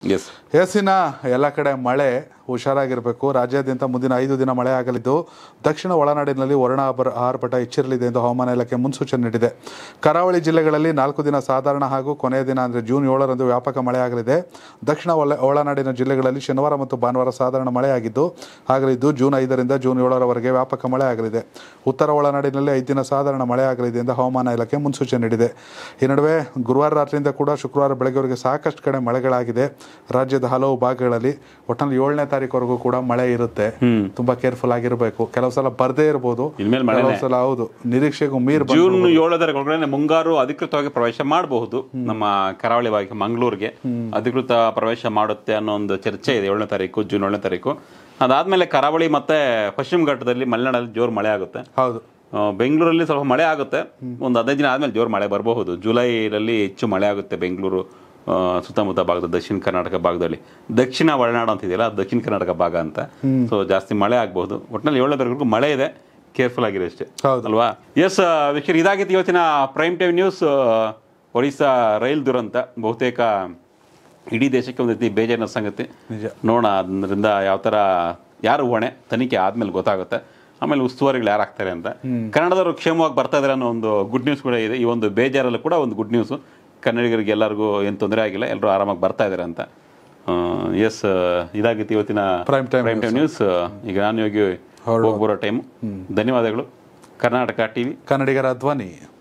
S ಎಸ್ಸಿನ ಎಲ್ಲ ಕಡೆ ಮಳೆ ಹುಷಾರಾಗಿರಬೇಕು ರಾಜ್ಯಾದ್ಯಂತ ಮುಂದಿನ ಐದು ದಿನ ಮಳೆ ಆಗಲಿದ್ದು ದಕ್ಷಿಣ ಒಳನಾಡಿನಲ್ಲಿ ವರ್ಣ ಆಭರ ಆರ್ಭಟ ಹೆಚ್ಚಿರಲಿದೆ ಎಂದು ಹವಾಮಾನ ಇಲಾಖೆ ಮುನ್ಸೂಚನೆ ನೀಡಿದೆ ಕರಾವಳಿ ಜಿಲ್ಲೆಗಳಲ್ಲಿ ನಾಲ್ಕು ದಿನ ಸಾಧಾರಣ ಹಾಗೂ ಕೊನೆಯ ದಿನ ಅಂದರೆ ಜೂನ್ ಏಳರಂದು ವ್ಯಾಪಕ ಮಳೆ ಆಗಲಿದೆ ದಕ್ಷಿಣ ಒಳ ಒಳನಾಡಿನ ಜಿಲ್ಲೆಗಳಲ್ಲಿ ಶನಿವಾರ ಮತ್ತು ಭಾನುವಾರ ಸಾಧಾರಣ ಮಳೆಯಾಗಿದ್ದು ಆಗಲಿದ್ದು ಜೂನ್ ಐದರಿಂದ ಜೂನ್ ಏಳರವರೆಗೆ ವ್ಯಾಪಕ ಮಳೆ ಆಗಲಿದೆ ಉತ್ತರ ಒಳನಾಡಿನಲ್ಲಿ ಐದು ದಿನ ಸಾಧಾರಣ ಮಳೆ ಆಗಲಿದೆ ಎಂದು ಹವಾಮಾನ ಇಲಾಖೆ ಮುನ್ಸೂಚನೆ ನೀಡಿದೆ ಈ ನಡುವೆ ಗುರುವಾರ ರಾತ್ರಿಯಿಂದ ಕೂಡ ಶುಕ್ರವಾರ ಬೆಳಗ್ಗೆವರೆಗೆ ಸಾಕಷ್ಟು ಕಡೆ ಮಳೆಗಳಾಗಿದೆ ರಾಜ್ಯದ ಹಲವು ಭಾಗಗಳಲ್ಲಿ ಒಟ್ಟಿನಲ್ಲಿ ಏಳನೇ ತಾರೀಕುವರೆಗೂ ಕೂಡ ಮಳೆ ಇರುತ್ತೆ ತುಂಬಾ ಕೇರ್ಫುಲ್ ಆಗಿರಬೇಕು ಕೆಲವು ಸಲ ಬರ್ದೇ ಇರ್ಬೋದು ಇನ್ಮೇಲೆ ಮಳೆನೇ. ಕೆಲವು ಸಲ ಹೌದು ನಿರೀಕ್ಷೆಗೂ ಮೀರ್ ಬಂದು ಜೂನ್ ಏಳದರ ಒಳಗಡೆ ಮುಂಗಾರು ಅಧಿಕೃತವಾಗಿ ಪ್ರವೇಶ ಮಾಡಬಹುದು ನಮ್ಮ ಕರಾವಳಿ ಭಾಗಕ್ಕೆ ಮಂಗಳೂರಿಗೆ ಅಧಿಕೃತ ಪ್ರವೇಶ ಮಾಡುತ್ತೆ ಅನ್ನೋ ಒಂದು ಚರ್ಚೆ ಇದೆ ಏಳನೇ ತಾರೀಕು ಜೂನ್ ಏಳನೇ ತಾರೀಕು ಅದಾದ್ಮೇಲೆ ಕರಾವಳಿ ಮತ್ತೆ ಪಶ್ಚಿಮ ಘಟ್ಟದಲ್ಲಿ ಮಲೆನಾಡಲ್ಲಿ ಜೋರು ಮಳೆ ಆಗುತ್ತೆ ಹೌದು ಆ, ಬೆಂಗಳೂರಲ್ಲಿ ಸ್ವಲ್ಪ ಮಳೆ ಆಗುತ್ತೆ ಒಂದು ಹದಿನೈದು ದಿನ ಆದ್ಮೇಲೆ ಜೋರು ಮಳೆ ಬರಬಹುದು ಜುಲೈನಲ್ಲಿ ಹೆಚ್ಚು ಮಳೆ ಆಗುತ್ತೆ ಬೆಂಗಳೂರು ಆ, ಸುತ್ತಮುತ್ತ ಭಾಗದ ದಕ್ಷಿಣ ಕರ್ನಾಟಕ ಭಾಗದಲ್ಲಿ ದಕ್ಷಿಣ ಒಳನಾಡು ಅಂತ ಇದೆಯಲ್ಲ ಅದು ದಕ್ಷಿಣ ಕರ್ನಾಟಕ ಭಾಗ ಅಂತ ಸೊ ಜಾಸ್ತಿ ಮಳೆ ಆಗಬಹುದು ಒಟ್ಟಿನಲ್ಲಿ ಏಳನೇ ತಾರೀಕು ಮಳೆ ಇದೆ ಕೇರ್ಫುಲ್ ಆಗಿರಿ ಅಷ್ಟೇ ಹೌದು. ಅಲ್ವಾ ಎಸ್ ವೀಕ್ಷಕರು ಇದಾಗಿತ್ತು ಇವತ್ತಿನ prime time news Odisha rail ದುರಂತ ಬಹುತೇಕ ಇಡೀ ದೇಶಕ್ಕೆ ಒಂದು ರೀತಿ ಬೇಜಾರಿನ ಸಂಗತಿ ನಿಜ. ನೋಡೋಣ ಅದರಿಂದ ಯಾವ ಥರ ಯಾರು ಹೊಣೆ ತನಿಖೆ ಆದ್ಮೇಲೆ ಗೊತ್ತಾಗುತ್ತೆ ಆಮೇಲೆ ಉಸ್ತುವಾರಿಗಳು ಯಾರು ಆಗ್ತಾರೆ ಅಂತ ಕನ್ನಡದವರು ಕ್ಷೇಮವಾಗಿ ಬರ್ತಾ ಇದ್ದಾರೆ ಅನ್ನೋ ಒಂದು ಗುಡ್ ನ್ಯೂಸ್ ಕೂಡ ಇದೆ ಈ ಒಂದು ಬೇಜಾರಲ್ಲೂ ಕೂಡ ಒಂದು ಗುಡ್ ನ್ಯೂಸು ಕನ್ನಡಿಗರಿಗೆ ಎಲ್ಲರಿಗೂ ಏನು ತೊಂದರೆ ಆಗಿಲ್ಲ ಎಲ್ಲರೂ ಆರಾಮಾಗಿ ಬರ್ತಾ ಇದ್ದಾರೆ ಅಂತ ಎಸ್ ಇದಾಗಿತ್ತು ಇವತ್ತಿನ Prime time prime time news ಈಗ ನಾನು ಹೋಗಿ ಹೋಗಿ ಬರೋ ಟೈಮು ಧನ್ಯವಾದಗಳು ಕರ್ನಾಟಕ ಟಿವಿ ಕನ್ನಡಿಗರ ಧ್ವನಿ